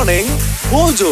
Morning Mojo.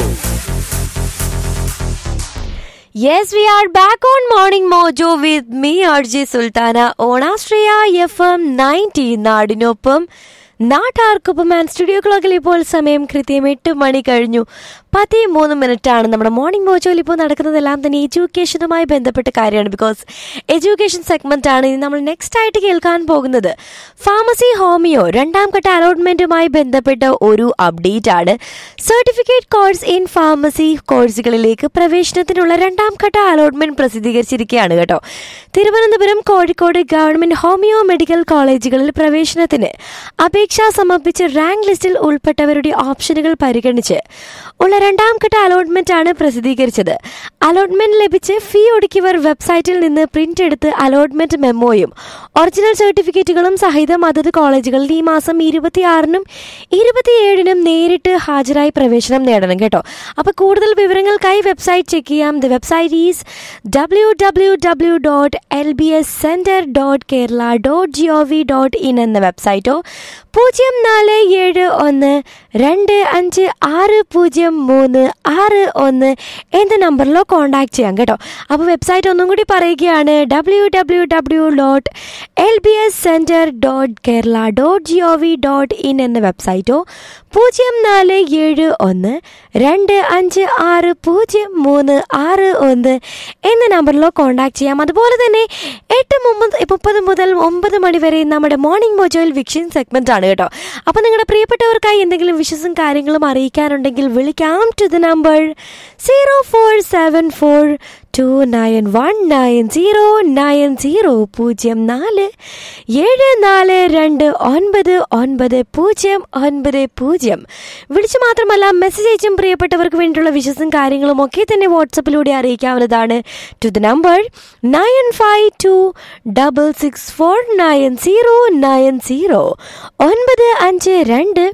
Yes, we are back on Morning Mojo with me, RJ Sultana, on Astria FM 90 നാടിനൊപ്പം നാട്ടാർക്കൊപ്പം and studio ക്ലോക്കിൽ ഇപ്പോൾ സമയം കൃത്യം എട്ട് മണി കഴിഞ്ഞു പതിമൂന്ന് മിനിറ്റ് ആണ് നമ്മുടെ മോർണിംഗ് മോജോയിൽ ഇപ്പോൾ നടക്കുന്നതെല്ലാം തന്നെ എഡ്യൂക്കേഷനുമായി ബന്ധപ്പെട്ട കാര്യമാണ് ബിക്കോസ് എഡ്യൂക്കേഷൻ സെഗ്മെന്റ് ആണ് ഇനി നമ്മൾ നെക്സ്റ്റ് ആയിട്ട് കേൾക്കാൻ പോകുന്നത് ഫാർമസി ഹോമിയോ രണ്ടാം ഘട്ട അലോട്ട്മെന്റുമായി ബന്ധപ്പെട്ട ഒരു അപ്ഡേറ്റ് ആണ് സർട്ടിഫിക്കറ്റ് കോഴ്സ് ഇൻ ഫാർമസി കോഴ്സുകളിലേക്ക് പ്രവേശനത്തിനുള്ള രണ്ടാം ഘട്ട അലോട്ട്മെന്റ് പ്രസിദ്ധീകരിച്ചിരിക്കുകയാണ് കേട്ടോ Thiruvananthapuram Kozhikode government homoeo medical കോളേജുകളിൽ പ്രവേശനത്തിന് അപേക്ഷ സമർപ്പിച്ച് റാങ്ക് ലിസ്റ്റിൽ ഉൾപ്പെട്ടവരുടെ ഓപ്ഷനുകൾ പരിഗണിച്ച് ഉള്ള രണ്ടാം ഘട്ട അലോട്ട്മെന്റ് ആണ് പ്രസിദ്ധീകരിച്ചത് അലോട്ട്മെന്റ് ലഭിച്ച് ഫീ ഒടുക്കിയവർ വെബ്സൈറ്റിൽ നിന്ന് പ്രിന്റ് എടുത്ത് അലോട്ട്മെന്റ് മെമ്മോയും ഒറിജിനൽ സർട്ടിഫിക്കറ്റുകളും സഹിതം അതത് കോളേജുകളിൽ ഈ മാസം ഇരുപത്തിയാറിനും ഇരുപത്തിയേഴിനും നേരിട്ട് ഹാജരായി പ്രവേശനം നേടണം കേട്ടോ അപ്പോൾ കൂടുതൽ വിവരങ്ങൾക്കായി വെബ്സൈറ്റ് ചെക്ക് ചെയ്യാം the website is W W W dot L B S centre dot Kerala dot G O V dot in എന്ന വെബ്സൈറ്റോ പൂജ്യം നാല് ഏഴ് ഒന്ന് രണ്ട് അഞ്ച് ആറ് പൂജ്യം മൂന്ന് ആറ് ഒന്ന് എന്ന നമ്പറിലോ കോൺടാക്ട് ചെയ്യാം കേട്ടോ അപ്പോൾ വെബ്സൈറ്റ് ഒന്നും കൂടി പറയുകയാണ് W W W dot L B S centre dot Kerala dot G O V dot in എന്ന വെബ്സൈറ്റോ പൂജ്യം നാല് ഏഴ് ഒന്ന് രണ്ട് അഞ്ച് ആറ് പൂജ്യം മൂന്ന് ആറ് ഒന്ന് എന്ന നമ്പറിലോ കോൺടാക്ട് ചെയ്യാം അതുപോലെ തന്നെ എട്ട് മുപ്പത് മുപ്പത് മുതൽ ഒമ്പത് മണി വരെ നമ്മുടെ മോർണിംഗ് മോജോയിൽ വിക്ഷൻ സെഗ്മെന്റ് ആണ് കേട്ടോ അപ്പോൾ നിങ്ങളുടെ പ്രിയപ്പെട്ടവർക്കായി എന്തെങ്കിലും വിഷസും കാര്യങ്ങളും അറിയിക്കാനുണ്ടെങ്കിൽ വിളിക്കാം to the number zero four seven four two nine one nine zero nine zero പൂജ്യം നാല് ഏഴ് നാല് രണ്ട് ഒൻപത് ഒൻപത് പൂജ്യം ഒൻപത് പൂജ്യം വിളിച്ചു മാത്രമല്ല മെസ്സേജ് അയച്ചും പ്രിയപ്പെട്ടവർക്ക് വേണ്ടിയിട്ടുള്ള വിഷസും കാര്യങ്ങളും ഒക്കെ തന്നെ വാട്സപ്പിലൂടെ അറിയിക്കാവുന്നതാണ് to the number nine five two double six four nine zero nine zero ഒൻപത് അഞ്ച് രണ്ട്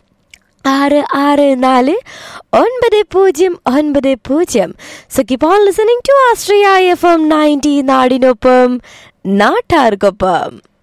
ആറ് ആറ് നാല് ഒൻപത് പൂജ്യം ഒൻപത് പൂജ്യം so keep on listening to Astria F M ninety നാടിനൊപ്പം നാട്ടാർക്കൊപ്പം